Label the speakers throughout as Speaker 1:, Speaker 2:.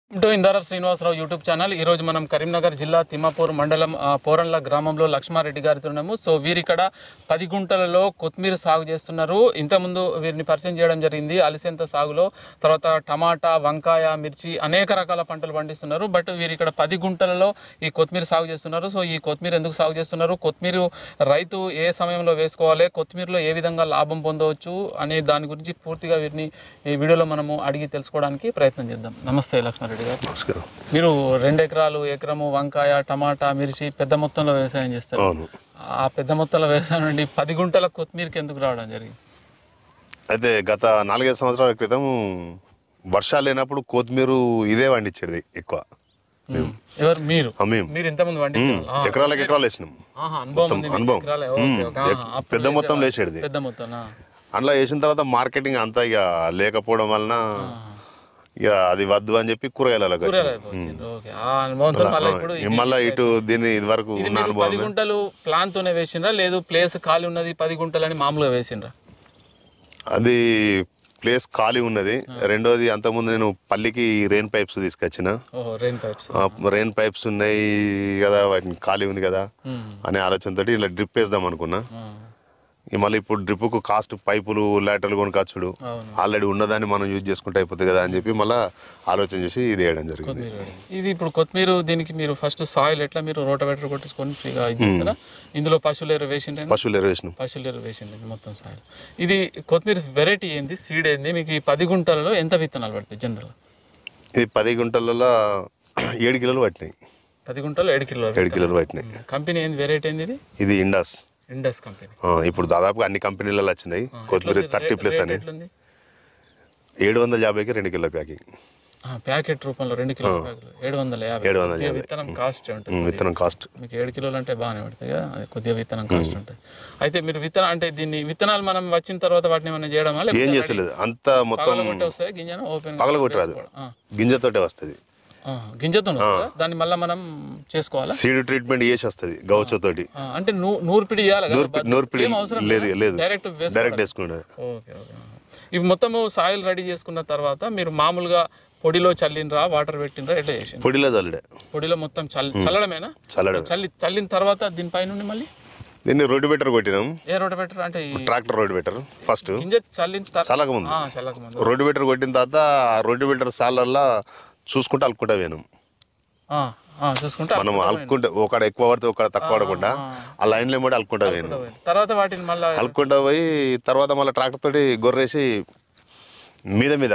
Speaker 1: To ఇందారప్ Srinivasarao YouTube channel ఈ రోజు మనం కరీంనగర్ జిల్లా తిమ్మాపూర్ మండలం ఆ, పోరంల గ్రామంలో లక్ష్మారెడ్డి గారితో ఉన్నాము సో వీరిక్కడ పది గుంటలలో కొత్తిమీర సాగు చేస్తున్నారు ఇంతకుముందు వీరిని పరిచయం చేయడం జరిగింది అలిసెంత సాగులో తర్వాత టమాటా వంకాయ మిర్చి అనేక రకాల పంటలు పండిస్తున్నారు బట్ వీరు ఇక్కడ పది గుంటలలో ఈ కొత్తిమీర సాగు చేస్తున్నారు సో ఈ కొత్తిమీర ఎందుకు సాగు చేస్తున్నారు కొత్తిమీర రైతు ఏ సమయంలో వేసుకోవాలి కొత్తిమీరలో ఏ విధంగా లాభం పొందవచ్చు అనే దాని గురించి పూర్తిగా వీరిని ఈ వీడియోలో మనము అడిగి తెలుసుకోవడానికి ప్రయత్నం చేద్దాం నమస్తే లక్ష్మారెడ్డి గారు
Speaker 2: నమస్కారం
Speaker 1: మీరు రెండు ఎకరాలు ఎకరము వంకాయ టమాటా మిర్చి పెద్ద మొత్తంలో వ్యవసాయం చేస్తారు
Speaker 2: అవును
Speaker 1: ఆ పెద్ద మొత్తంలో వ్యవసాయం నుండి పది గుంటల కొత్తిమీరకి ఎందుకు రావడం జరిగింది
Speaker 2: అయితే గత నాలుగైదు సంవత్సరాల క్రితం వర్షాలు లేనప్పుడు కొత్తిమీర ఇదే పండించేది ఎక్కువ
Speaker 1: ఎవరు మీరు
Speaker 2: ఆ మేము
Speaker 1: మీరు ఇంతకుముందు పండించారు ఆ,
Speaker 2: ఎకరాలకు ఎకరాలు వేసినాం
Speaker 1: ఆహా, అనుభవం ఉంది మీకు.
Speaker 2: అనుభవం.
Speaker 1: ఎకరాలే, ఓకే,
Speaker 2: మ్మ్.
Speaker 1: ఓకే, ఆహా,
Speaker 2: ఎక్-
Speaker 1: అప్పుడు
Speaker 2: పెద్ద మొత్తం
Speaker 1: వేసేవాళ్ళు.
Speaker 2: లేచేది
Speaker 1: పెద్ద మొత్తం
Speaker 2: అందులో వేసిన తర్వాత మార్కెటింగ్ అంతా ఇక లేకపోవడం వలన ఇక అది వద్దు అని చెప్పి కూరగాయలకు వచ్చింది.
Speaker 1: ఓకే ఆ అనుభవంతో మళ్ళీ ఇప్పుడు ఇది-
Speaker 2: మళ్ళీ ఇటు దీన్ని ఇది వరకు
Speaker 1: ఇది
Speaker 2: ఉన్న
Speaker 1: మీరు
Speaker 2: అనుభవం
Speaker 1: పది గుంటలు ప్లాన్ తోనే వేసిండ్రా లేదు ప్లేస్ ఖాళీ ఉన్నది పది గుంటలు అని మామూలుగా వేసిండ్రా
Speaker 2: అది ప్లేస్ ఖాళీ ఉన్నది రెండోది అంతకుముందు నేను పల్లికి రెయిన్ పైప్స్ తీసుకొచ్చిన
Speaker 1: ఓహో రెయిన్ పైప్స్
Speaker 2: రెయిన్ పైప్స్ ఉన్నాయి కదా వాటిని ఖాళీ ఉంది కదా అనే ఆలోచనతోటి ఇలా డ్రిప్ వేద్దాం అనుకున్నా ఇక మళ్ళీ ఇప్పుడు డ్రిప్ కు కాస్ట్ పైపులు లాటర్లు కొనుకొచ్చుడు
Speaker 1: అవును
Speaker 2: ఆల్రెడీ ఉన్నదాన్ని మనం యూజ్ చేసుకుంటే అయిపోతుంది కదా అని చెప్పి మళ్ళీ ఆలోచన చేసి ఇది వేయడం జరిగింది
Speaker 1: కొత్తిమీర ఇది ఇప్పుడు కొత్తిమీర దీనికి మీరు ఫస్ట్ సాయిల్ ఎట్లా మీరు రోటవేటర్ కొట్టించుకొని ఫ్రీగా ఇది చేస్తారా ఇందులో పశువుల ఎరువు వేసిండే
Speaker 2: పశువులు ఎరువేసినాం
Speaker 1: పశువుల ఎరువు వేసిండే మొత్తం సాయిల్ ఇది కొత్తిమీర వెరైటీ ఏంది సీడ్ ఏంది మీకు ఈ పది గుంటలలో ఎంత విత్తనాలు పడతాయి జనరల్
Speaker 2: ఇది పది గుంటలలో ఏడు కిలోలు పట్టినాయి
Speaker 1: పది గుంటలు ఏడు కిలో
Speaker 2: ఏడు కిలోలు పట్టినాయి
Speaker 1: కంపెనీ ఏంది వెరైటీ ఏంది ఇది
Speaker 2: ఇది ఇండస్
Speaker 1: ఇండస్ కంపెనీ
Speaker 2: ఆ, ఇప్పుడు దాదాపుగా అన్ని కంపెనీలలో వచ్చినాయి కొత్తిమీర థర్టీ ప్లస్ అని
Speaker 1: ఎట్లుంది
Speaker 2: ఏడు వందల యాభైకి రెండు కిలో ప్యాకింగ్
Speaker 1: ఆ, ప్యాకెట్ రూపంలో రెండు కిలో ప్యాకెట్లు ఏడు వందల యాభై
Speaker 2: ఏడు వందల
Speaker 1: కొద్దిగా విత్తనం కాస్ట్ ఉంటుంది
Speaker 2: ఉమ్, విత్తనం కాస్ట్
Speaker 1: మీకు ఏడు కిలోలు అంటే బాగానే పడుతుంది కదా అది కొద్దిగా విత్తనం కాస్ట్ ఉంటుంది అయితే మీరు విత్తనం అంటే దీన్ని విత్తనాలు మనం వచ్చిన తర్వాత వాటిని ఏమైనా చేయడమా
Speaker 2: ఏం
Speaker 1: లేకపోతే
Speaker 2: చేస్తలేదు అంత మొత్తం
Speaker 1: పగలగొట్టి వస్తాయి గింజను ఓపెన్
Speaker 2: పగలగొట్టరాదు గింజతోటే వస్తుంది
Speaker 1: గింజతో వస్తుందా దాన్ని మళ్ళీ మనం చేసుకోవాలా
Speaker 2: సీడ్ ట్రీట్మెంట్ చేసి వస్తుంది గౌచతోటి
Speaker 1: ఆ, అంటే నూ- నూర్పిడి చేయాలి కదా?
Speaker 2: నూర్పి- నూర్పిడి
Speaker 1: ఏం అవసరం
Speaker 2: లేదు లేదు
Speaker 1: డైరెక్ట్ వేసుకో
Speaker 2: డైరెక్ట్ వేసుకున్నాడు
Speaker 1: ఓకే ఓకే ఇవి మొత్తము సాయిల్ రెడీ చేసుకున్న తర్వాత మీరు మామూలుగా పొడిలో చల్లినరా వాటర్ పెట్టినరా ఎట్లా చేసిండ్రు
Speaker 2: పొడిలో చల్లడే
Speaker 1: పొడిలో మొత్తం చల్ చల్లడమేనా
Speaker 2: చల్లడం
Speaker 1: చల్లి చల్లిన తర్వాత దీనిపై నుండి మళ్ళీ
Speaker 2: దీన్ని రోడ్డు బెటర్ కొట్టినాం
Speaker 1: ఏ రోడ్డు పెట్టరు అంటే ఈ
Speaker 2: ట్రాక్టర్ రోడ్డు బెటర్ ఫస్ట్
Speaker 1: గింజ చల్లిన తర్వాత
Speaker 2: చల్లక ముందు
Speaker 1: చల్లక ముందు
Speaker 2: రోడ్డు బెటర్ కొట్టిన తర్వాత ఆ రోడ్డు బెటర్ సాలల్లా చూసుకుంటే అలుకుంటా వేను
Speaker 1: ఆ, ఆ, చూసుకుంటే
Speaker 2: మనం అలుకుంటే ఒకడ ఎక్కువ పడితే ఒకడ తక్కువ పడకుండా ఆ లైన్ లో కూడా అలుకుంటా వేను
Speaker 1: తర్వాత వాటిని మళ్ళీ
Speaker 2: అలుకుంటా పోయి తర్వాత మళ్ళీ ట్రాక్టర్ తోటి గొర్రేసి మీద మీద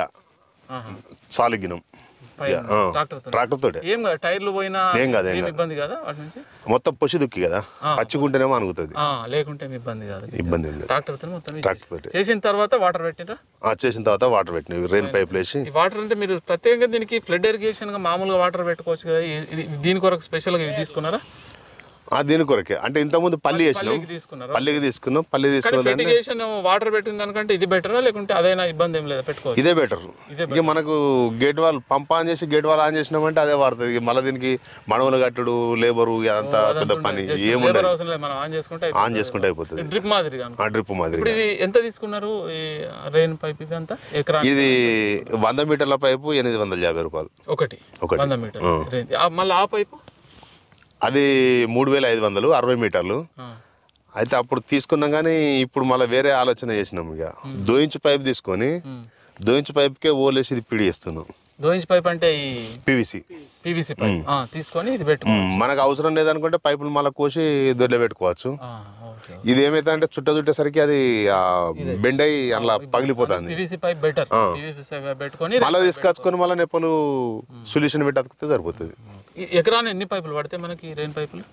Speaker 2: సాలిగినం ఆ,
Speaker 1: ట్రాక్టర్ తో
Speaker 2: ట్రాక్టర్ తోటి
Speaker 1: ఏం కాదు టైర్లు పోయినా
Speaker 2: ఏం కాదు, ఏం
Speaker 1: ఏం
Speaker 2: కాదు.
Speaker 1: ఇబ్బంది కదా వాటి నుంచి
Speaker 2: మొత్తం పొసి దుక్కి కదా పచ్చిగుంటేనేమో అనుగుతుంది
Speaker 1: ఆ, లేకుంటే ఏం ఇబ్బంది కాదు
Speaker 2: ఇబ్బంది ఏం లేదు
Speaker 1: ట్రాక్టర్ తో మొత్తం ఇది
Speaker 2: ట్రాక్టర్ తోటి
Speaker 1: చేసిన తర్వాత వాటర్ పెట్టినరా
Speaker 2: ఆ చేసిన తర్వాత వాటర్ పెట్టినవి రెయిన్ పైప్ వేసి
Speaker 1: ఈ వాటర్ అంటే మీరు ప్రత్యేకంగా దీనికి ఫ్లడ్ ఇరిగేషన్ గా మామూలుగా వాటర్ పెట్టుకోవచ్చు కదా ఇది- ఇది దీని కొరకు స్పెషల్ గా ఇవి తీసుకున్నారా
Speaker 2: ఆ దీని కొరకే అంటే ఇంతకుముందు పల్లి వేసినాం
Speaker 1: పల్లికి తీసుకున్నారా
Speaker 2: పల్లికి తీసుకున్నాం పల్లి
Speaker 1: కానీ
Speaker 2: తీసుకున్న
Speaker 1: ఫ్లడ్ ఇరిగేషన్ వాటర్ పెట్టిన దానికంటే ఇది బెటరా లేకుంటే అదైనా ఇబ్బంది ఏం లేదా పెట్టుకోవచ్చు
Speaker 2: ఇదే బెటర్ ఇక మనకు గేట్ వాల్ పంప్ ఆన్ చేసి గేట్ వాల్ ఆన్ చేసినామంటే అదే వాడుతుంది ఇక మళ్ళీ దీనికి మడవలు కట్టుడు లేబరు అదంతా పెద్ద పని
Speaker 1: లేబర్
Speaker 2: ఏముండదు
Speaker 1: అవసరం లేదు మనం ఆన్ చేసుకుంటే
Speaker 2: ఆన్ చేసుకుంటే అయిపోతుంది
Speaker 1: డ్రిప్ మాదిరిగా
Speaker 2: ఆ డ్రిప్ మాదిరి
Speaker 1: ఇప్పుడు ఇది ఎంత తీసుకున్నారు ఈ రెయిన్ పైప్ ఇది అంతా ఎకరా
Speaker 2: ఇది వంద మీటర్ల పైపు ఎనిమిది వందల యాభై రూపాయలు
Speaker 1: ఒకటి
Speaker 2: ఒకటి.
Speaker 1: వంద మీటర్ మళ్ళీ ఆ పైపు
Speaker 2: అది మూడు వేల ఐదు వందలు అరవై మీటర్లు
Speaker 1: ఆ.
Speaker 2: అయితే అప్పుడు తీసుకున్నాం కానీ ఇప్పుడు మళ్ళీ వేరే ఆలోచన చేసినాం ఇక దోయించు పైప్ తీసుకొని
Speaker 1: ఉమ్.
Speaker 2: దోయించు పైప్కే ఓలేసి ఇది పిడి చేస్తున్నాం
Speaker 1: దో ఇంచ్ పైప్ అంటే ఈ
Speaker 2: పివిసి
Speaker 1: పీవీసీ పైప్ ఆ, తీసుకొని ఇది పెట్టు
Speaker 2: మనకు అవసరం లేదనుకుంటే పైపులు మళ్ళీ కోసి దొడ్లో పెట్టుకోవచ్చు
Speaker 1: ఆ, ఓకే
Speaker 2: ఇది ఏమైతే అంటే చుట్ట చుట్టేసరికి అది ఆ, బెండ్ అయ్యి అలా పగిలిపోతుంది
Speaker 1: PVC pipe better PVC pipe పెట్టుకొని
Speaker 2: మళ్ళీ తీసుకొచ్చుకొని మళ్ళీ నెప్పలు సొల్యూషన్ పెట్టి అతికితే సరిపోతుంది
Speaker 1: ఈ ఎకరాన్ని ఎన్ని పైపులు పడితే మనకి రెయిన్ పైపులు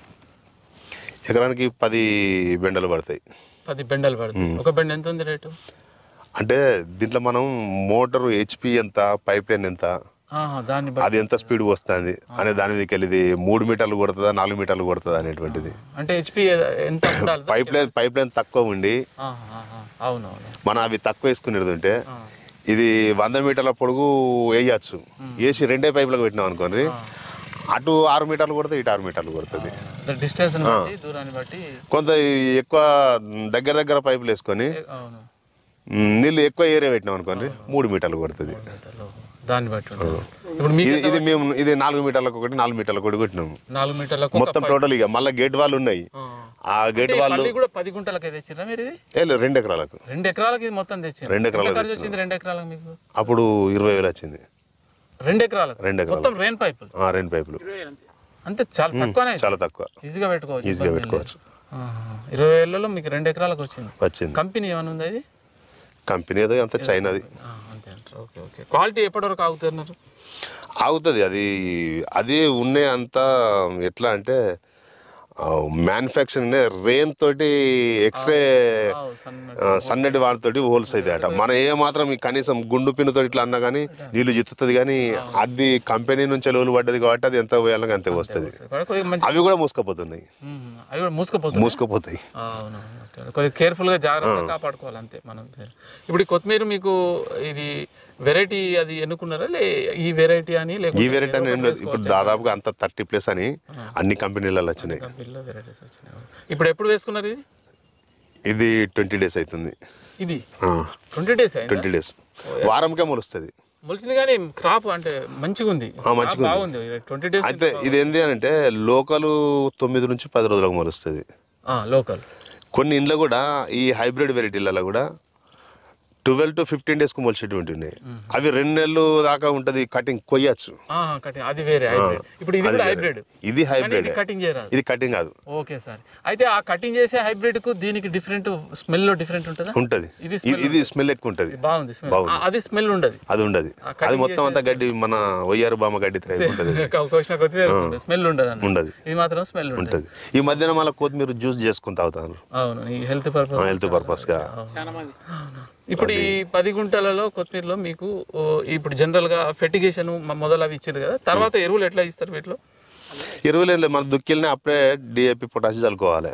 Speaker 2: ఎకరానికి పది బెండలు పడతాయి
Speaker 1: పది బెండలు పడతాయి ఒక బెండ ఎంత ఉంది రేటు
Speaker 2: అంటే దీంట్లో మనం మోటార్ హెచ్పి ఎంత పైప్ లైన్ ఎంత
Speaker 1: ఆహా, దాన్ని బట్టి
Speaker 2: అది ఎంత స్పీడ్ వస్తుంది అనే దాని మీదకి వెళ్ళి ఇది మూడు మీటర్లు కొడుతుందా నాలుగు మీటర్లు కొడుతుందా అనేటువంటిది
Speaker 1: అంటే హెచ్పి ఎంత ఉండాలి
Speaker 2: పైప్ లైన్ పైప్ లైన్ తక్కువ ఉండి
Speaker 1: ఆహా, ఆహా, అవునవును
Speaker 2: మనం అవి తక్కువ వేసుకునేది ఉంటే ఇది వంద మీటర్ల పొడుగు వేయచ్చు వేసి రెండే పైపులకు పెట్టినాం అనుకోండి అటు ఆరు మీటర్లు కొడితే ఇటు ఆరు మీటర్లు కొడుతుంది
Speaker 1: డిస్టెన్స్ బట్టి దూరాన్ని బట్టి
Speaker 2: కొంత ఈ ఎక్కువ దగ్గర దగ్గర పైపులు వేసుకొని
Speaker 1: అవును
Speaker 2: మ్, నీళ్ళు ఎక్కువ ఏరియా పెట్టినాం అనుకోండి మూడు మీటర్లు కొడుతుంది
Speaker 1: దాన్ని బట్టి ఉంటుంది. ఇప్పుడు మీకు
Speaker 2: ఇది ఇది మేము ఇది నాలుగు మీటర్లకు ఒకటి నాలుగు మీటర్లకు ఒకటి కొట్టినాము
Speaker 1: నాలుగు మీటర్లకు ఒక
Speaker 2: మొత్తం టోటల్ ఇక మళ్ళీ గేట్ వాళ్ళు ఉన్నాయి
Speaker 1: ఆ.
Speaker 2: ఆ గేట్
Speaker 1: అంటే
Speaker 2: వాళ్ళు
Speaker 1: పల్లి కూడా పది గుంటలకి తెచ్చిరా మీరు ఇది
Speaker 2: ఏ లేదు, రెండు ఎకరాలకు
Speaker 1: రెండు ఎకరాలకి ఇది మొత్తం తెచ్చారు
Speaker 2: రెండు ఎకరాలకు
Speaker 1: ఖర్చు వచ్చింది రెండు ఎకరాలకు మీకు
Speaker 2: అప్పుడు ఇరవై వేలు వచ్చింది
Speaker 1: రెండు ఎకరాలకు
Speaker 2: రెండు ఎకరాలు
Speaker 1: మొత్తం రెయిన్ పైపులు
Speaker 2: ఆ, రెండు పైపులు
Speaker 1: అంతే చాలా తక్కువనే
Speaker 2: చాలా తక్కువ
Speaker 1: ఈజీగా పెట్టుకోవచ్చు
Speaker 2: ఈజీగా
Speaker 1: ఇబ్బంది ఏం
Speaker 2: పెట్టుకోవచ్చు
Speaker 1: లేదు. ఆహా. ఇరవై వేలలో మీకు రెండు ఎకరాలకు వచ్చింది
Speaker 2: వచ్చింది
Speaker 1: కంపెనీ ఏమైనా ఉందా ఇది
Speaker 2: కంపెనీ ఏదో అంత చైనాది
Speaker 1: ఆ, అంతే అంటారు ఓకే ఓకే క్వాలిటీ ఎప్పటివరకు ఆగుతున్నారు
Speaker 2: ఆగుతుంది అది అది ఉన్నే అంత ఎట్లా అంటే మ్యానుఫ్యాక్చరింగ్ రెయిన్ తోటి ఎక్స్రే
Speaker 1: ఆ, సన్న-
Speaker 2: ఆ, సన్నటి వాటితోటి హోల్స్ అయితే అట మన ఏ మాత్రం ఈ కనీసం గుండు పిన్నుతో ఇట్లా అన్నా కానీ నీళ్లు జిత్తుతుంది కానీ అది కంపెనీ నుంచి లోలు పడ్డది కాబట్టి అది ఎంత పోయాలని అంతే వస్తుంది
Speaker 1: కొద్దిగా మంచి
Speaker 2: అవి కూడా మూసుకపోతున్నాయి
Speaker 1: ఉమ్, అవి కూడా మూసుకుపోతుంది
Speaker 2: మూసుకుపోతాయి
Speaker 1: అవునవును కొద్దిగా కేర్ఫుల్ గా జాగ్రత్తగా కాపాడుకోవాలి అంతే మనం ఇప్పుడు ఈ కొత్తిమీర మీకు ఇది వెరైటీ అది ఎన్నుకున్నారా లే ఈ వెరైటీ అని
Speaker 2: ఈ
Speaker 1: లేకపోతే
Speaker 2: వెరైటీ అని ఏం లేదు ఇప్పుడు దాదాపుగా అంత థర్టీ ప్లస్ అని అన్ని కంపెనీలలో వచ్చినాయి
Speaker 1: కంపెనీలో వెరైటీస్ వచ్చినాయి ఇప్పుడు ఎప్పుడు వేసుకున్నారు ఇది
Speaker 2: ఇది ట్వంటీ డేస్ అవుతుంది
Speaker 1: ఇది ట్వంటీ డేస్ అయింది
Speaker 2: ట్వంటీ డేస్ వారంకే మొలుస్తుంది
Speaker 1: మొలిచింది కానీ క్రాప్ అంటే మంచిగా ఉంది
Speaker 2: మంచిగా
Speaker 1: Crop బాగుంది ట్వంటీ డేస్
Speaker 2: అయితే ఇది ఏంది అని అంటే లోకల్ తొమ్మిది నుంచి పది రోజులకు మొలుస్తుంది
Speaker 1: లోకల్
Speaker 2: కొన్ని ఇండ్లు కూడా ఈ హైబ్రిడ్ వెరైటీలలో కూడా ట్వెల్వ్ టు ఫిఫ్టీన్ డేస్ కు మొలిచేటువంటి ఉన్నాయి అవి రెండు నెలలు దాకా ఉంటది కటింగ్ కొయ్యచ్చు
Speaker 1: కటింగ్ అది వేరే హైబ్రిడ్ ఇప్పుడు ఇది కూడా హైబ్రిడ్
Speaker 2: ఇది హైబ్రిడ్
Speaker 1: ఇది కటింగ్ చేయరాదు
Speaker 2: ఇది కటింగ్ కాదు
Speaker 1: ఓకే సార్ అయితే ఆ కటింగ్ చేసే హైబ్రిడ్ కు దీనికి డిఫరెంట్ స్మెల్ లో డిఫరెంట్ ఉంటుందా
Speaker 2: ఉంటది
Speaker 1: ఇది
Speaker 2: ఇది- ఇది స్మెల్ ఎక్కువ ఉంటది
Speaker 1: బాగుంది స్మెల్
Speaker 2: బాగుంది.
Speaker 1: అది స్మెల్ ఉండదు
Speaker 2: అది ఉండదు
Speaker 1: ఆ cutting
Speaker 2: అది మొత్తం అంతా గడ్డి మన వయ్యారు బామ గడ్డి టైప్ ఉంటది
Speaker 1: కోసిన కొద్దిగా స్మెల్ ఉండదు అన్న
Speaker 2: ఉండదు
Speaker 1: ఇది మాత్రం స్మెల్ ఉంటుంది
Speaker 2: ఉంటది ఈ మధ్యన మళ్ళీ కొత్తిమీర జ్యూస్ చేసుకుని తాగుతాను
Speaker 1: అవును ఈ హెల్త్ పర్పస్
Speaker 2: హెల్త్ పర్పస్ గా
Speaker 1: ఇప్పుడు ఈ పది గుంటలలో కొత్తిమీరలో మీకు ఓ, ఇప్పుడు జనరల్ గా ఫెర్టిగేషన్ మొదలు అవి ఇచ్చారు కదా తర్వాత ఎరువులు ఎట్లా ఇస్తారు వీటిలో
Speaker 2: ఎరువులు ఏం లేదు మన దుక్కిల్ని అప్పుడే డిఏపి పొటాషి చల్లుకోవాలి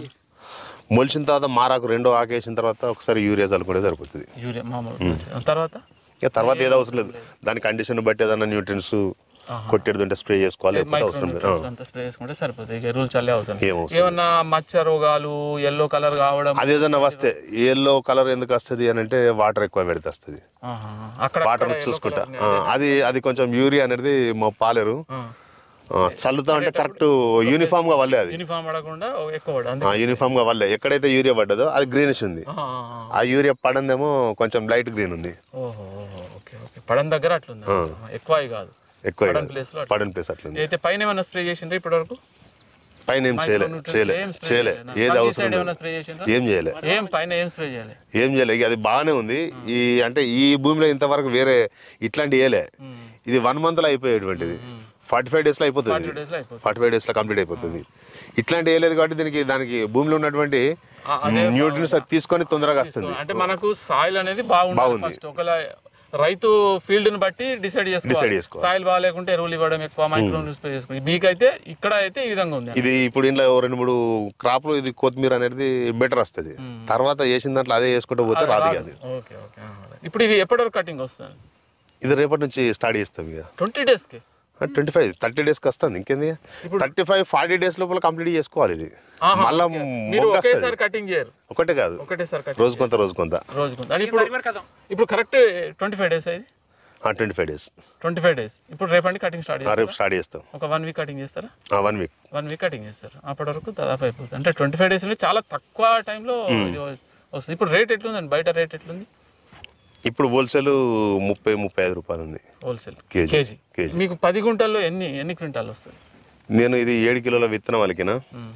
Speaker 2: మొలిచిన తర్వాత మారాకు రెండో ఆకేసిన తర్వాత ఒకసారి యూరియా చల్లుకుంటే సరిపోతుంది
Speaker 1: యూరియా మామూలు తర్వాత
Speaker 2: ఇక తర్వాత ఏదో అవసరం లేదు దాని కండిషన్ బట్టి ఏదైనా న్యూట్రియన్స్ కొట్టేది ఉంటే స్ప్రే చేసుకోవాలి లేకపోతే అవసరం లేదు ఆ.
Speaker 1: మైక్రోన్యూట్రియన్స్ అంతా స్ప్రే చేసుకుంటే సరిపోతుంది ఇక ఎరువులు చల్లే అవసరం
Speaker 2: ఏం అవసరం
Speaker 1: ఏమన్నా మచ్చ రోగాలు ఎల్లో కలర్ కావడం
Speaker 2: అది ఏదైనా వస్తే ఎల్లో కలర్ ఎందుకు వస్తుంది అని అంటే వాటర్ ఎక్కువ పెడితే వస్తుంది
Speaker 1: ఆహా. అక్కడ
Speaker 2: వాటర్ చూసుకుంటా ఆ, అది అది కొంచెం యూరియా అనేది మా పాలేరు ఆ, చల్లుతా అంటే కరెక్ట్ యూనిఫామ్ గా వల్లే అది
Speaker 1: యూనిఫామ్ పడకుండా ఓ ఎక్కువ పడ అంతే
Speaker 2: ఆ, యూనిఫామ్ గా వల్లే ఎక్కడైతే యూరియా పడ్డదో అది గ్రీనిష్ ఉంది
Speaker 1: ఆహా, ఆహా.
Speaker 2: ఆ యూరియా పడందేమో కొంచెం లైట్ గ్రీన్ ఉంది
Speaker 1: ఓహో ఓహో, ఓకే ఓకే పడన దగ్గర అట్లుంది ఎక్కువ అవి కాదు
Speaker 2: ఎక్కువ
Speaker 1: పడని ప్లేస్ లో అట్లా.
Speaker 2: పడని ప్లేస్ అట్లుంది
Speaker 1: అయితే పైన ఏమైనా స్ప్రే చేసిండ్రా ఇప్పటి వరకు
Speaker 2: పైన ఏం చేయలే చేయలే చేయలే ఏది అవసరం
Speaker 1: ఏమైనా
Speaker 2: లేదు
Speaker 1: స్ప్రే చేసిండ్రా
Speaker 2: ఏం చేయలే
Speaker 1: ఏం పైన ఏం స్ప్రే చేయాలి
Speaker 2: ఏం చేయలే ఇక అది బాగానే ఉంది ఈ అంటే ఈ భూమిలో ఇంతవరకు వేరే ఇట్లాంటి ఏలే ఇది వన్ మంత్ లో అయిపోయేటువంటిది ఫార్టీ ఫైవ్ డేస్ లో అయిపోతుంది
Speaker 1: డేస్ లో అయిపోతుంది
Speaker 2: ఫార్టీ ఫైవ్ డేస్ లో కంప్లీట్ అయిపోతుంది ఇట్లాంటి ఏ లేదు కాబట్టి దీనికి దానికి భూమిలో ఉన్నటువంటి
Speaker 1: ఆ, అదే
Speaker 2: న్యూట్రియన్స్ అది తీసుకొని తొందరగా వస్తుంది
Speaker 1: అంటే మనకు సాయిల్ అనేది బాగుంది
Speaker 2: బాగుంది.
Speaker 1: ఫస్ట్ ఒకవేళ రైతు ఫీల్డ్ ని బట్టి డిసైడ్
Speaker 2: Decide
Speaker 1: చేసుకోవాలి
Speaker 2: చేసుకోవాలి.
Speaker 1: సాయిల్ బాగాలేకుంటే ఎరువులు ఇవ్వడం ఎక్కువ మైక్రో స్ప్రే చేసుకోవాలి మీకైతే ఇక్కడ అయితే ఈ విధంగా ఉంది
Speaker 2: ఇది ఇప్పుడు ఇంట్లో ఓ రెండు మూడు క్రాప్లు ఇది కొత్తిమీర అనేది బెటర్ వస్తుంది తర్వాత వేసిన దాంట్లో అదే వేసుకుంటూ పోతే రాదు ఇక అది
Speaker 1: ఓకే ఓకే ఇప్పుడు ఇది ఎప్పటి వరకు కటింగ్ వస్తుంది
Speaker 2: ఇది రేపటి నుంచి స్టార్ట్ చేస్తాం ఇక
Speaker 1: ట్వంటీ డేస్ కి
Speaker 2: ట్వంటీ ఫైవ్ థర్టీ డేస్ కి వస్తుంది ఇంకేంది థర్టీ ఫైవ్ ఫార్టీ డేస్ లోపల కంప్లీట్ చేసుకోవాలి ఇది
Speaker 1: ఆహా,
Speaker 2: మళ్ళా
Speaker 1: ఓకే. మీరు
Speaker 2: మొగ్గ వస్తది.
Speaker 1: ఒకేసారి కటింగ్ చేయరు
Speaker 2: ఒకటే కాదు
Speaker 1: ఒకటేసారి కటింగ్
Speaker 2: రోజు కొంత రోజు కొంత
Speaker 1: రోజుకు అని ఇప్పుడు ఇప్పుడు కరెక్ట్ ట్వంటీ ఫైవ్ డేస్ అయింది
Speaker 2: twenty five days
Speaker 1: twenty five days ఇప్పుడు రేపండి కటింగ్ స్టార్ట్ చేస్తారు
Speaker 2: రేపు స్టార్ట్ చేస్తాం
Speaker 1: ఒక వన్ వీక్ కటింగ్ చేస్తారా
Speaker 2: one week
Speaker 1: one week cutting చేస్తారు అప్పటి వరకు దాదాపు అయిపోతుంది అంటే ట్వంటీ ఫైవ్ డేస్ అంటే చాలా తక్కువ టైంలో ఇది వస్తుంది ఇప్పుడు రేట్ ఎట్లుందండి బయట రేట్ ఎట్లుంది
Speaker 2: ఇప్పుడు హోల్సేల్ ముప్పై ముప్పై ఐదు రూపాయలు ఉంది
Speaker 1: హోల్సేల్
Speaker 2: కేజీ.
Speaker 1: KG
Speaker 2: KG.
Speaker 1: మీకు పది గుంటల్లో ఎన్ని ఎన్ని క్వింటాలు వస్తుంది
Speaker 2: నేను ఇది ఏడు కిలోల విత్తనం అలికిన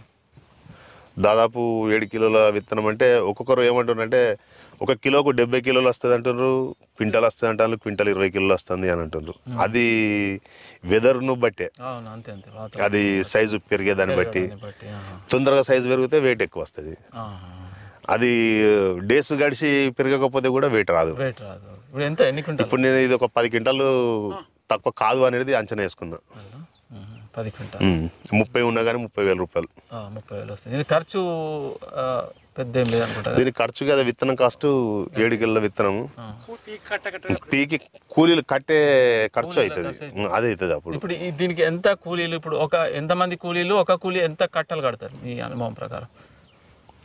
Speaker 2: దాదాపు ఏడు కిలోల విత్తనం అంటే ఒక్కొక్కరు ఏమంటున్నారంటే ఒక కిలోకు డెబ్బై కిలోలు వస్తుంది అంటున్నారు క్వింటల్ వస్తుంది అంటారు క్వింటల్ ఇరవై కిలోలు వస్తుంది అని అంటున్నారు అది వెదర్ను బట్టే
Speaker 1: అవును అంతే అంతే వాతావరణం
Speaker 2: అది సైజు పెరిగేదాన్ని బట్టి
Speaker 1: బట్టి ఆహా.
Speaker 2: తొందరగా సైజు పెరిగితే వెయిట్ ఎక్కువ వస్తుంది
Speaker 1: ఆహా.
Speaker 2: అది డేస్ గడిచి పెరగకపోతే కూడా వెయిట్ రాదు
Speaker 1: రేట్ రాదు ఇప్పుడు ఎంత ఎన్ని క్వింటాలు
Speaker 2: ఇప్పుడు నేను ఇది ఒక పది క్వింటాలు తక్కువ కాదు అనేది అంచనా వేసుకున్నా
Speaker 1: ఆహా. పది క్వింటాల్
Speaker 2: ఉమ్. ముప్పై ఉన్నా కానీ ముప్పై వేల రూపాయలు
Speaker 1: ఆ, ముప్పై వేలు వస్తుంది దీని ఖర్చు ఆ, పెద్ద ఏం లేదనుకుంటా కదా?
Speaker 2: దీని ఖర్చు కదా విత్తనం కాస్ట్ ఏడు కిలోల విత్తనం
Speaker 1: ఆ.
Speaker 2: పీకి కూలీలు కట్టే ఖర్చు అవుతుంది ఉమ్, అదే అవుతుంది అప్పుడు
Speaker 1: ఇప్పుడు ఈ- దీనికి ఎంత కూలీలు ఇప్పుడు ఒక ఎంత మంది కూలీలు ఒక కూలీ ఎంత కట్టలు కడతారు మీ అనుభవం ప్రకారం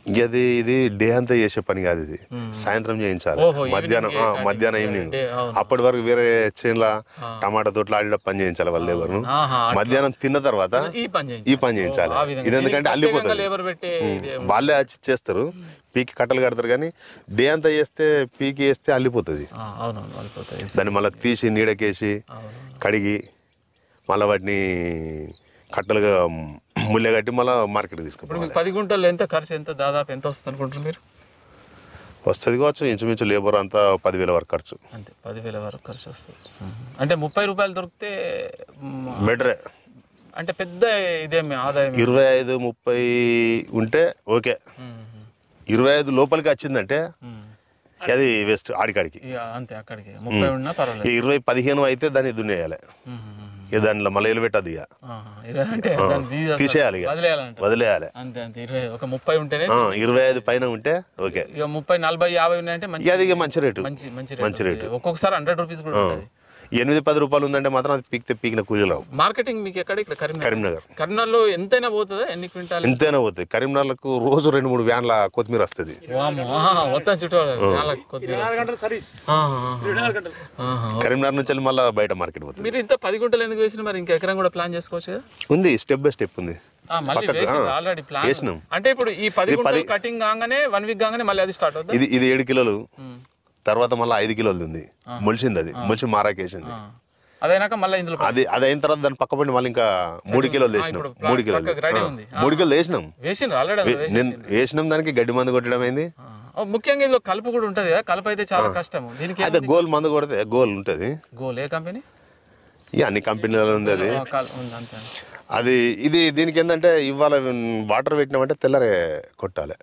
Speaker 2: ఇక అది ఇది డే అంతా చేసే పని కాదు ఇది సాయంత్రం చేయించాలి
Speaker 1: ఓహో, ఈవినింగ్
Speaker 2: మధ్యాహ్నం ఆ,
Speaker 1: ఏ-
Speaker 2: మధ్యాహ్నం
Speaker 1: డే-
Speaker 2: ఈవినింగ్
Speaker 1: డే, అవును.
Speaker 2: అప్పటి వరకు వేరే చేనుల టమాటా తోటలు ఆడిన పని చేయించాలి వాళ్ళు ఎవరు
Speaker 1: ఆహా, అట్లా.
Speaker 2: మధ్యాహ్నం తిన్న తర్వాత
Speaker 1: ఈ పని చేయించాలి.
Speaker 2: ఈ పని చేయించాలి
Speaker 1: ఓ, ఆ విధంగా.
Speaker 2: ఇది ఎందుకంటే
Speaker 1: దీనికి
Speaker 2: అల్లిపోతుంది
Speaker 1: ప్రత్యేకంగా లేబర్ పెట్టే ఇది ఏం-
Speaker 2: వాళ్ళే వచ్చి చేస్తారు పీకి కట్టలు కడతారు కానీ డే అంతా చేస్తే పీకి వేస్తే అల్లిపోతుంది
Speaker 1: ఆ, అవునవును వెళ్ళిపోతాయి
Speaker 2: దాన్ని మళ్ళీ తీసి నీడకేసి
Speaker 1: అవును
Speaker 2: కడిగి మళ్ళీ వాటిని కట్టలుగా ముల్లె కట్టి మళ్ళీ మార్కెట్కి
Speaker 1: ఇప్పుడు
Speaker 2: తీసుకుపోవాలి
Speaker 1: మీకు పది గుంటలు ఎంత ఖర్చు ఎంత దాదాపు ఎంత వస్తుంది అనుకుంటారు మీరు
Speaker 2: వస్తుంది కావచ్చు ఇంచుమించు లేబర్ అంతా పదివేల వరకు ఖర్చు
Speaker 1: అంతే పదివేల వరకు ఖర్చు వస్తుంది అంటే ముప్పై రూపాయలు దొరికితే మ్,
Speaker 2: బెటరే
Speaker 1: అంటే పెద్ద ఇదేమి ఆదాయం
Speaker 2: ఇరవై ఐదు ముప్పై ఉంటే ఓకే
Speaker 1: మ్,
Speaker 2: ఇరవై ఐదు లోపలికి వచ్చిందంటే
Speaker 1: మ్.
Speaker 2: అది వేస్ట్ ఆడికాడికి
Speaker 1: ఇక అంతే అక్కడికి ముప్పై ఉన్నా పర్వాలేదు
Speaker 2: ఈ ఇరవై పదిహేను అయితే దాన్ని దున్నేయాలి
Speaker 1: మ్, మ్, మ్.
Speaker 2: ఇక దానిలో మళ్ళీ ఎలు పెట్టద్దు ఇక
Speaker 1: ఆహా, ఇరవై అంటే దాన్ని తీసేస్తారు.
Speaker 2: తీసేయాలి ఇక
Speaker 1: వదిలేయాలంట
Speaker 2: వదిలేయాలి
Speaker 1: అంతే అంతే ఇరవై ఒక ముప్పై ఉంటేనే
Speaker 2: ఆ, ఇరవై ఐదు పైన ఉంటే ఓకే
Speaker 1: ఇక ముప్పై నలభై యాభై ఉన్నాయంటే మంచి
Speaker 2: ఇక అది ఇక మంచి రేటు
Speaker 1: మంచి మంచి
Speaker 2: మంచి
Speaker 1: రేట్ ఉంటుంది. ఒక్కొక్కసారి హండ్రెడ్ రూపీస్ కూడా ఉంటుంది
Speaker 2: ఎనిమిది పది రూపాయలు ఉందంటే మాత్రం అది పీకితే పీకిన కూలీలు రావు
Speaker 1: మార్కెటింగ్ మీకు ఎక్కడ ఇక్కడ కరీంనగర్
Speaker 2: కరీంనగర్
Speaker 1: కరీంనగర్లో ఎంతైనా పోతుందా ఎన్ని క్వింటాలు
Speaker 2: ఎంతైనా పోతుంది కరీంనగర్లకు రోజు రెండు మూడు వ్యాన్ల కొత్తిమీర వస్తుంది
Speaker 1: వామ్మో, ఆహా, మొత్తం చుట్టూ వాళ్ళకి కొద్దిగా ఆహా, ఆహా.
Speaker 2: కరీంనగర్ నుంచి వెళ్ళి మళ్ళీ బయట మార్కెట్ పోతుంది
Speaker 1: మీరు ఇంత పది గుంటలు ఎందుకు వేసిన మరి ఇంకా ఎకరం కూడా ప్లాన్ చేసుకోవచ్చు కదా
Speaker 2: ఉంది స్టెప్ బై స్టెప్ ఉంది
Speaker 1: ఆ, మళ్ళీ
Speaker 2: పక్కకు,
Speaker 1: వేసిండ్రు
Speaker 2: ఆ,
Speaker 1: ఆల్రెడీ ప్లాన్
Speaker 2: వేసినాం.
Speaker 1: అంటే ఇప్పుడు ఈ పది గుంటలు కటింగ్ కాగానే వన్ వీక్ కాగానే మళ్ళీ అది స్టార్ట్ అవుతుంది
Speaker 2: ఇది ఇది ఏడు కిలోలు తర్వాత మళ్ళీ ఐదు కిలోలు ఉంది మొలిసింది అది మొలిసి మారాకేసింది
Speaker 1: అదైనాక మళ్ళీ ఇందులో
Speaker 2: అది అది అయిన తర్వాత దాని పక్క పడి మళ్ళీ ఇంకా మూడు కిలోలు వేసినాం
Speaker 1: ఇప్పుడు
Speaker 2: మూడు కిలోలు
Speaker 1: పక్కకు రెడీ ఉంది.
Speaker 2: ఆ, మూడు కిలోలు వేసినాం
Speaker 1: వేసిండ్రు ఆల్రెడీ
Speaker 2: నేను వేసినాం దానికి గడ్డి మందు కొట్టడం అయింది
Speaker 1: ముఖ్యంగా ఇందులో కలుపు కూడా ఉంటది కదా కలుపు అయితే చాలా కష్టం దీనికి
Speaker 2: అదే గోల్ మందు కొడితే గోల్ ఉంటుంది
Speaker 1: గోల్ ఏ కంపెనీ
Speaker 2: ఇక అన్ని కంపెనీలలో ఉంది అది
Speaker 1: ఆ, కల్- ఉంది అంతే
Speaker 2: అది ఇది దీనికి ఏంటంటే ఇవాళ వాటర్ పెట్టినామంటే తెల్లరే కొట్టాలి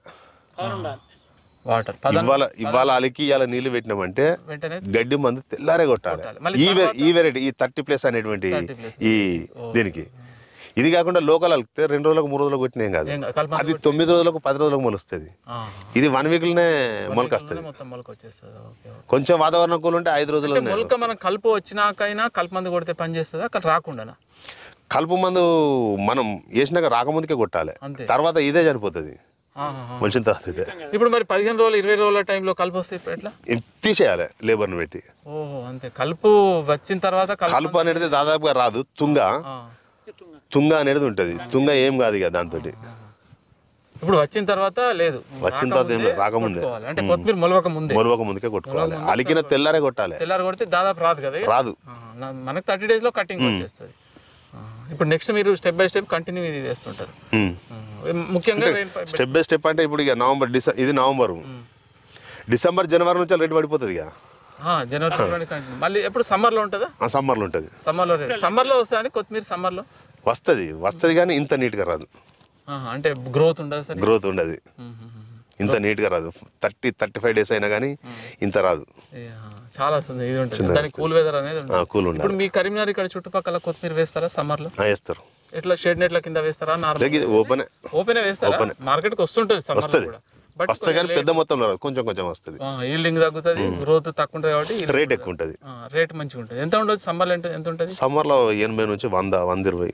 Speaker 1: వాటర్ పద
Speaker 2: ఇవాళ ఇవాళ అలికి ఇవాళ నీళ్లు పెట్టినామంటే
Speaker 1: వెంటనే
Speaker 2: గడ్డి మందు తెల్లారే కొట్టాలి
Speaker 1: మళ్ళీ
Speaker 2: ఈ వె- ఈ వెరైటీ ఈ థర్టీ ప్లస్ అనేటువంటి
Speaker 1: plus.
Speaker 2: ఈ దీనికి ఇది కాకుండా లోకల్ అలికితే రెండు రోజులకు మూడు రోజులకు కొట్టినేం కాదు
Speaker 1: ఏం కాదు, కలుపు
Speaker 2: అది తొమ్మిది రోజులకు పది రోజులకు మొలుస్తుంది
Speaker 1: ఆహా.
Speaker 2: ఇది వన్ వీక్ లోనే మొలకొస్తుంది
Speaker 1: మొత్తం మొలక వచ్చేస్తుంది ఓకే ఓకే.
Speaker 2: కొంచెం వాతావరణం కూల్ ఉంటే ఐదు రోజుల్లో
Speaker 1: అంటే మొలక మనం కలుపు వచ్చినాకైనా కలుపు మందు కొడితే పని చేస్తుందా అక్కడ రాకుండా
Speaker 2: కలుపు మందు మనం వేసినాక రాకముందుకే కొట్టాలి
Speaker 1: అంతే.
Speaker 2: తర్వాత ఇదే చనిపోతుంది మనిషిన తర్వాత ఇదే
Speaker 1: ఇప్పుడు మరి పదిహేను రోజులు ఇరవై రోజుల టైంలో కలుపు వస్తే ఇప్పుడు ఎట్లా
Speaker 2: ఇం- తీసేయాలి లేబర్ని పెట్టి
Speaker 1: ఓహో అంతే కలుపు వచ్చిన తర్వాత కలుపు
Speaker 2: కలుపు అనేది దాదాపుగా రాదు తుంగ
Speaker 1: ఆ.
Speaker 2: తుంగ అనేది ఉంటది తుంగ ఏం కాదు ఇక దాంతో
Speaker 1: ఇప్పుడు వచ్చిన తర్వాత లేదు
Speaker 2: వచ్చిన తర్వాత ఏం లేదు, రాకముందే.
Speaker 1: కొట్టుకోవాలి. అంటే కొత్తిమీర మొలవక ముందే
Speaker 2: మొలవక ముందుకే కొట్టుకోవాలి అలికిన తెల్లారే కొట్టాలి
Speaker 1: తెల్లారి కొడితే దాదాపు రాదు కదా ఇక?
Speaker 2: రాదు
Speaker 1: ఆ, నా- మనకి థర్టీ డేస్ లో కటింగ్ వచ్చేస్తుంది ఆ, ఇప్పుడు నెక్స్ట్ మీరు స్టెప్ బై స్టెప్ కంటిన్యూ ఇది వేస్తుంటారు
Speaker 2: ఉమ్.
Speaker 1: ఆ, ముఖ్యంగా rain pipe-
Speaker 2: step by step అంటే ఇప్పుడు ఇక నవంబర్ డిసెంబర్ ఇది నవంబర్ డిసెంబర్ జనవరి నుంచి రేటు పడిపోతుంది ఇక
Speaker 1: ఆ, జనవరి ఫిబ్రవరి కంటిన్యూ మళ్ళీ ఎప్పుడు సమ్మర్ లో ఉంటుందా
Speaker 2: ఆ సమ్మర్లో ఉంటుంది
Speaker 1: సమ్మర్ లో రేట్ సమ్మర్ లో వస్తుందండి కొత్తిమీర సమ్మర్ లో
Speaker 2: వస్తుంది వస్తుంది కానీ ఇంత నీట్గా రాదు
Speaker 1: ఆహా, అంటే గ్రోత్ ఉండదు సరే
Speaker 2: గ్రోత్ ఉండదు ఇంత నీట్గా రాదు థర్టీ థర్టీ ఫైవ్ డేస్ అయినా కానీ ఇంత రాదు
Speaker 1: చాలా వస్తుంది ఇది ఉంటుంది దానికి కూల్ వెదర్ అనేది ఉంటుంది
Speaker 2: కూల్ ఉండాలి
Speaker 1: ఇప్పుడు మీ కరీంనగర్ ఇక్కడ చుట్టుపక్కల కొత్తిమీర వేస్తారా సమ్మర్ లో
Speaker 2: ఆ, వేస్తారు
Speaker 1: ఎట్లా షెడ్ నెట్ల కింద వేస్తారా నార్మల్
Speaker 2: లేక ఇది ఓపెన్
Speaker 1: ఓపెన్ వేస్తారా మార్కెట్ కి వస్తుంటుంది సమ్మర్
Speaker 2: వస్తది.
Speaker 1: కూడా బట్
Speaker 2: వస్తుంది కానీ పెద్ద మొత్తంలో రాదు కొంచెం కొంచెం వస్తుంది
Speaker 1: ఈల్డింగ్ తగ్గుతుంది గ్రోత్ తక్కువ ఉంటుంది కాబట్టి
Speaker 2: రేట్ ఎక్కువ ఉంటుంది
Speaker 1: రేట్ మంచిగా ఉంటుంది ఎంత ఉండదు సమ్మర్ ఎంత ఎంత ఉంటుంది
Speaker 2: సమ్మర్లో ఎనభై నుంచి వంద వంద ఇరవై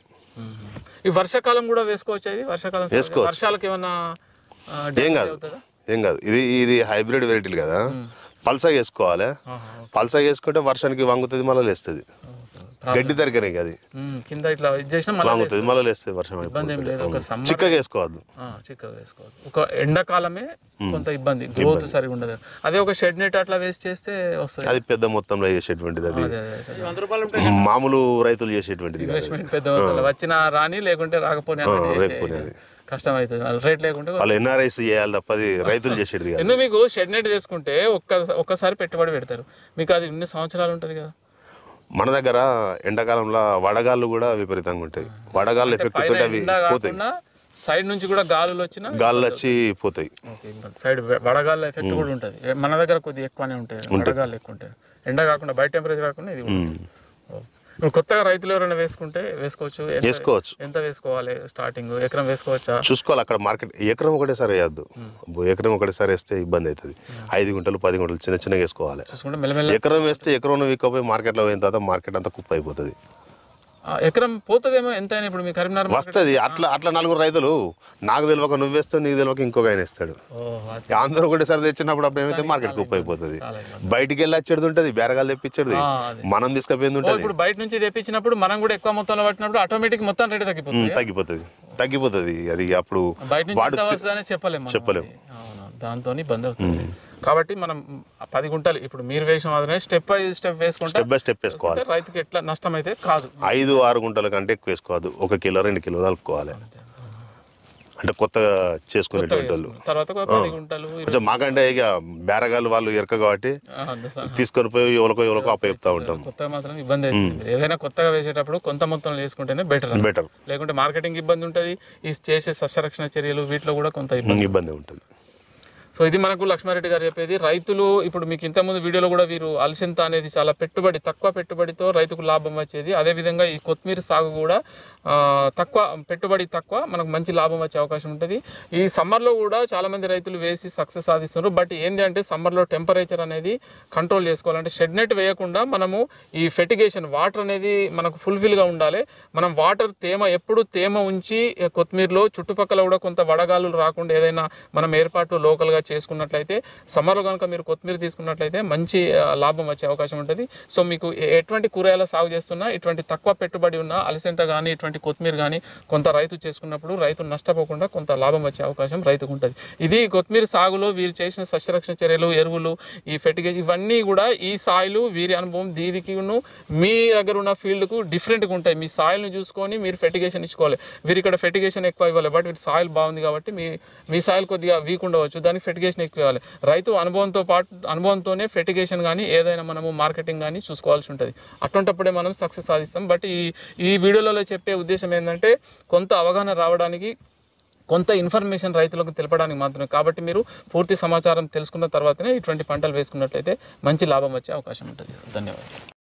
Speaker 1: ఈ వర్షాకాలం కూడా వేసుకోవచ్చు ఇది వర్షాకాలం
Speaker 2: వేసుకోవచ్చు.
Speaker 1: వర్షాలకు ఏమన్నా ఆ,
Speaker 2: ఏం
Speaker 1: damage
Speaker 2: కాదు
Speaker 1: అవుతుందా
Speaker 2: ఏం కాదు ఇది ఇది హైబ్రిడ్ వెరైటీలు కదా పల్సగా వేసుకోవాలి
Speaker 1: ఆహా,
Speaker 2: పల్సగా వేసుకుంటే వర్షానికి వంగుతుంది మళ్ళీ లేస్తుంది
Speaker 1: ఓకే.
Speaker 2: గడ్డి తరికనే కాదు
Speaker 1: ఉమ్, కింద ఇట్లా ఇది చేసినా మళ్ళీ
Speaker 2: వంగుతుంది మళ్ళీ లేస్తుంది వర్షం
Speaker 1: ఇబ్బంది ఏం లేదు ఒక సమ్మర్
Speaker 2: చిక్కగా వేసుకోవద్దు
Speaker 1: చిక్కగా వేసుకోవాలి ఒక ఎండాకాలమే కొంత ఇబ్బంది గ్రోత్ సరిగా ఉండదు అదే ఒక షెడ్ నెట్ అట్లా వేస్ట్ చేస్తే వస్తుంది
Speaker 2: అది పెద్ద మొత్తంలో చేసేటువంటిది అది
Speaker 1: అదే, అదే, అదే.
Speaker 2: మామూలు రైతులు చేసేటువంటిది కాదు.
Speaker 1: ఇన్వెస్ట్మెంట్ పెద్ద మొత్తంలో వచ్చినా రాని లేకుంటే రాకపోయినా అన్నట్టు
Speaker 2: లేకపోయినా
Speaker 1: చేసే కష్టం అవుతుంది వాళ్ళ రేట్ లేకుంటే
Speaker 2: వాళ్ళు ఎన్ఆర్ఐస్ చేయాలి తప్ప అది రైతులు చేసేది కాదు
Speaker 1: ఎందుకు మీకు షెడ్ నెట్ చేసుకుంటే ఒక్క ఒక్కసారి పెట్టుబడి పెడతారు మీకు అది ఇన్ని సంవత్సరాలు ఉంటుంది కదా
Speaker 2: మన దగ్గర ఎండాకాలంలో వడగాళ్ళు కూడా విపరీతంగా ఉంటాయి వడగాళ్ళు ఎఫెక్ట్
Speaker 1: పైన
Speaker 2: తోటి అవి
Speaker 1: ఎండ
Speaker 2: పోతాయి
Speaker 1: కాకుండా సైడ్ నుంచి కూడా గాలులు వచ్చినా
Speaker 2: గాళ్ళు వచ్చి పోతాయి
Speaker 1: ఓకే, ఇబ్బంది. సైడ్ వె- వడగాళ్ళ ఎఫెక్ట్ కూడా ఉంటుంది మన దగ్గర కొద్దిగా ఎక్కువనే ఉంటాయి వడగాళ్ళు ఎక్కువ ఉంటాయి ఎండ కాకుండా బయట టెంపరేచర్ కాకుండా ఇది కూడా ఉంటుంది. ఓకే. ఇప్పుడు కొత్తగా రైతులు ఎవరైనా వేసుకుంటే వేసుకోవచ్చు ఎంత-
Speaker 2: వేసుకోవచ్చు
Speaker 1: ఎంత వేసుకోవాలి స్టార్టింగ్ ఎకరం వేసుకోవచ్చా
Speaker 2: చూసుకోవాలి అక్కడ మార్కెట్ ఎకరం ఒకటేసారి వేయద్దు ఎకరం ఒకటేసారి వేస్తే ఇబ్బంది అవుతుంది ఐదు గుంటలు పది గుంటలు చిన్న చిన్నగా వేసుకోవాలి
Speaker 1: చూసుకుంటే మెల్లమెల్ల
Speaker 2: ఎకరం వేస్తే ఎకరం వీకపోయి మార్కెట్లో పోయిన తర్వాత మార్కెట్ అంతా కుప్ప అయిపోతుంది
Speaker 1: ఆ, ఎకరం పోతుందేమో ఎంతైనా ఇప్పుడు మీ కరీంనగర్ మార్కెట్
Speaker 2: వస్తుంది అట్లా అట్లా నలుగురు రైతులు నాకు తెలియక నువ్వేస్తావు నీకు తెలియక ఇంకొక ఆయన ఇస్తాడు
Speaker 1: ఓ, అది.
Speaker 2: అందరూ ఒకటేసారి తెచ్చినప్పుడు అప్పుడు ఏమైతే మార్కెట్కి ఉపయోగపోతుంది
Speaker 1: చాలా ఇబ్బంది.
Speaker 2: బయటికి వెళ్ళి వచ్చేది ఉంటుంది బేరగాలు తెప్పించేది
Speaker 1: ఆ, అదే.
Speaker 2: మనం తీసుకుపోయింది
Speaker 1: ఓ,
Speaker 2: ఉంటుంది
Speaker 1: ఇప్పుడు బయట నుంచి తెప్పించినప్పుడు మనం కూడా ఎక్కువ మొత్తంలో పట్టినప్పుడు ఆటోమేటిక్ మొత్తం రేటు తగ్గిపోతుంది
Speaker 2: తగ్గిపోతుంది తగ్గిపోతుంది అది అప్పుడు
Speaker 1: బయట నుంచి
Speaker 2: వాడు
Speaker 1: ఎంత వస్తుందని చెప్పలేము మనం
Speaker 2: చెప్పలేము.
Speaker 1: అది. అవును దాంతో ఇబ్బంది అవుతుంది కాబట్టి మనం ఆ పది గుంటలు ఇప్పుడు మీరు వేసిన మాత్రమే స్టెప్ బై స్టెప్ వేసుకుంటే
Speaker 2: స్టెప్ బై స్టెప్ వేసుకోవాలి
Speaker 1: రైతుకి ఎట్లా నష్టం అయితే కాదు
Speaker 2: ఐదు ఆరు గుంటల కంటే ఎక్కువ వేసుకోవద్దు ఒక కిలో రెండు కిలో కలుపుకోవాలి అంటే కొత్తగా చేసుకునేటువంటి వాళ్ళు
Speaker 1: తర్వాత ఒక పది గుంటలు ఇరవై-
Speaker 2: కొంచెం మాకంటే ఇక బేరగాళ్ళు వాళ్ళు ఎరక కాబట్టి
Speaker 1: ఆ, అంతే సార్.
Speaker 2: తీసుకొని పోయి ఎవరికో ఎవరికో అప్పచెప్తా ఉంటాం
Speaker 1: కొత్తగా మాత్రం ఇబ్బంది అవుతుంది ఏదైనా కొత్తగా వేసేటప్పుడు కొంత మొత్తంలో వేసుకుంటేనే బెటర్
Speaker 2: బెటర్
Speaker 1: లేకుంటే మార్కెటింగ్ ఇబ్బంది ఉంటుంది ఈ చేసే సస్యరక్షణ చర్యలు వీటిలో కూడా కొంత ఇబ్బంది
Speaker 2: ఇబ్బంది ఉంటుంది
Speaker 1: సో ఇది మనకు లక్ష్మారెడ్డి గారు చెప్పేది రైతులు ఇప్పుడు మీకు ఇంతకుముందు వీడియోలో కూడా వీరు అలసింత అనేది చాలా పెట్టుబడి తక్కువ పెట్టుబడితో రైతుకు లాభం వచ్చేది అదేవిధంగా ఈ కొత్తిమీర సాగు కూడా ఆ, తక్కువ పెట్టుబడి తక్కువ మనకు మంచి లాభం వచ్చే అవకాశం ఉంటుంది ఈ సమ్మర్లో కూడా చాలా మంది రైతులు వేసి సక్సెస్ సాధిస్తున్నారు బట్ ఏంటి అంటే సమ్మర్లో టెంపరేచర్ అనేది కంట్రోల్ చేసుకోవాలంటే షెడ్ నెట్ వేయకుండా మనము ఈ ఫెటిగేషన్ వాటర్ అనేది మనకు ఫుల్ఫిల్గా ఉండాలి మనం వాటర్ తేమ ఎప్పుడు తేమ ఉంచి ఏ, కొత్తిమీరలో చుట్టుపక్కల కూడా కొంత వడగాలు రాకుండా ఏదైనా మనం ఏర్పాటు లోకల్గా చేసుకున్నట్లయితే సమ్మర్లో కనుక మీరు కొత్తిమీర తీసుకున్నట్లయితే మంచి ఆ, లాభం వచ్చే అవకాశం ఉంటుంది సో మీకు ఎ- ఎటువంటి కూరగాయల సాగు చేస్తున్నా ఇటువంటి తక్కువ పెట్టుబడి ఉన్న అలసంత కానీ ఇటువంటి కొత్తిమీర కానీ కొంత రైతు చేసుకున్నప్పుడు రైతు నష్టపోకుండా కొంత లాభం వచ్చే అవకాశం రైతుకు ఉంటుంది ఇది కొత్తిమీర సాగులో వీరు చేసిన సస్యరక్షణ చర్యలు ఎరువులు ఈ ఫెర్టిగేజ్ ఇవన్నీ కూడా ఈ సాయిలు వీరి అనుభవం దీనికి మీ దగ్గర ఉన్న ఫీల్డ్కు డిఫరెంట్గా ఉంటాయి మీ సాయిల్ని చూసుకొని మీరు ఫెర్టిగేషన్ ఇచ్చుకోవాలి వీరు ఇక్కడ ఫెర్టిగేషన్ ఎక్కువ ఇవ్వాలి బట్ వీటి సాయిల్ బాగుంది కాబట్టి మీ మీ సాయిల్ కొద్దిగా వీక్ ఉండవచ్చు దానికి ఫెర్టిగేషన్ ఎక్కువ ఇవ్వాలి రైతు అనుభవంతో పాటు అనుభవంతోనే ఫెర్టిగేషన్ కానీ ఏదైనా మనము మార్కెటింగ్ కానీ చూసుకోవాల్సి ఉంటుంది అటువంటప్పుడే మనం సక్సెస్ సాధిస్తాం బట్ ఈ ఈ వీడియోలలో చెప్పే ఉద్దేశం ఏంటంటే కొంత అవగాహన రావడానికి కొంత ఇన్ఫర్మేషన్ రైతులకు తెలపడానికి మాత్రమే కాబట్టి మీరు పూర్తి సమాచారం తెలుసుకున్న తర్వాతనే ఇటువంటి పంటలు వేసుకున్నట్లయితే మంచి లాభం వచ్చే అవకాశం ఉంటుంది ధన్యవాదాలు